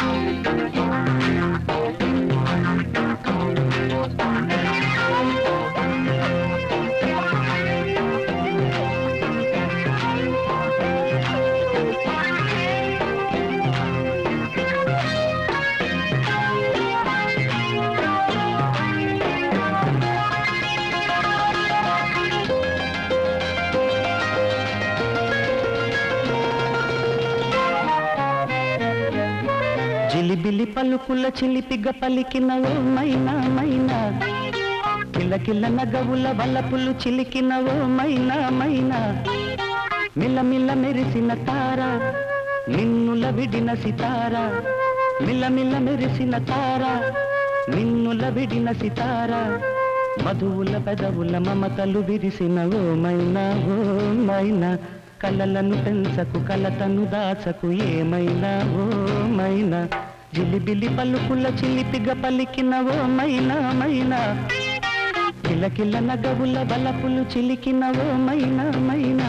జిలిబిలి పలుకుల చిలిపిగ పలికిన ఓ మైనా మైనా కిలకిల నగవుల వలపులు చిలికిన ఓ మైనా మైనా మిలమిల మెరిసిన తార నిన్నుల విడిన సితార మిలమిల మెరిసిన తార నిన్నుల విడిన సితార మధువుల పెదవుల మమతలు విరిసిన ఓ మైనా ఓ మైనా కలలను పెంచకు కలతను దాచకు ఏమైనా ఓ మైనా జిలిబిలి పలుకుల చిలిపిగ పలికిన ఓ మైనా మైనా కిలకిల నగవుల బలపులు చిలికిన ఓ మైనా మైనా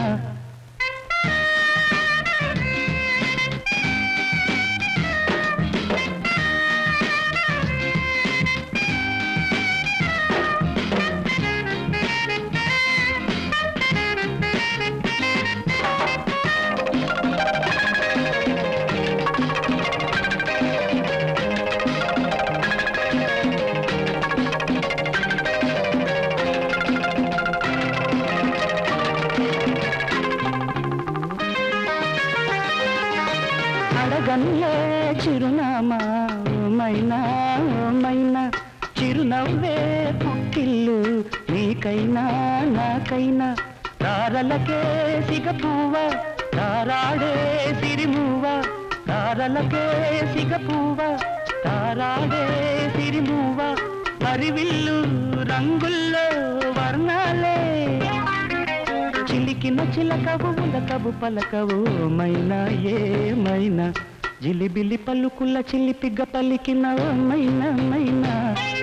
అడగన్లే చిరునామా ఓ మైనా ఓ మైనా చిరునవ్వే పుట్టిల్లు నీకైనా నాకైనా తారలకే సిగపువ్వ తారాడే సిరిమువ్వ తారలకే సిగపువ్వ తారాడే సిరిమువ్వ పరివిల్లు రంగుల్లో వర్ణాలే చిలికిన చిలకవు ఉలకవు పలకవు మైనా ఏమైనా జిలిబిలి పలుకుల చిలిపిగ పలికిన ఓ మైనా మైనా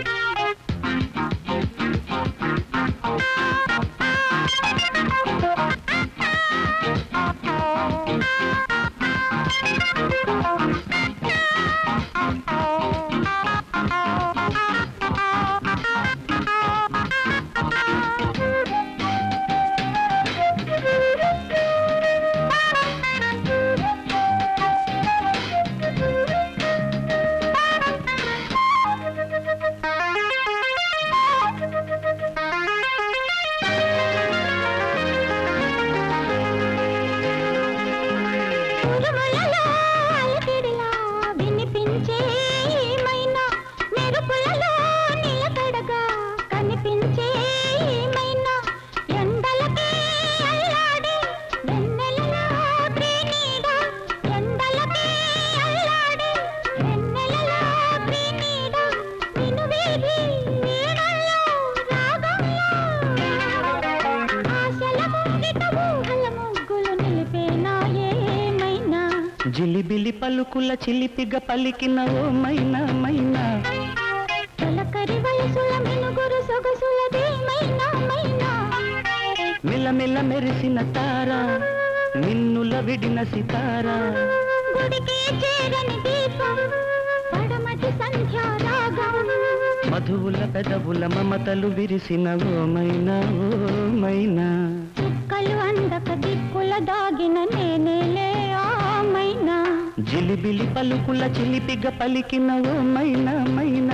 ఉరుములలో అలకిడిలా వినిపించే ఏమైనా మెరుపులలో నిలకడగా కనిపించే ఏమైనా ఎండలకే అల్లాడే వెన్నెలలో త్రినీడ ఎండలకే అల్లాడే వెన్నెలలో త్రినీడ నిన్ను వీధి వీణల్లో రాగంలో ఆశల ముంగిట ఊహల ముగ్గులు నిలిపేనా ఏమైనా జిలిబిలి పలుకుల చిలిపిగ పలికిన ఓ మైనా మైనా తొలకరి వయసుల మినుగురు సొగసులదేమైనా మైనా మిలమిల మెరిసిన తార నిన్నుల విడిన సితార గుడికి చేరని దీపం పడమటి సంధ్యా రాగం మధువుల పెదవుల మమతలు విరిసిన ఓ మైనా ఓ మైనా చుక్కలు అందక దిక్కుల దాగిన నేనేలే ఆమైనా జిలిబిలి పలుకుల చిలిపిగ పలికిన ఓ మైనా మైనా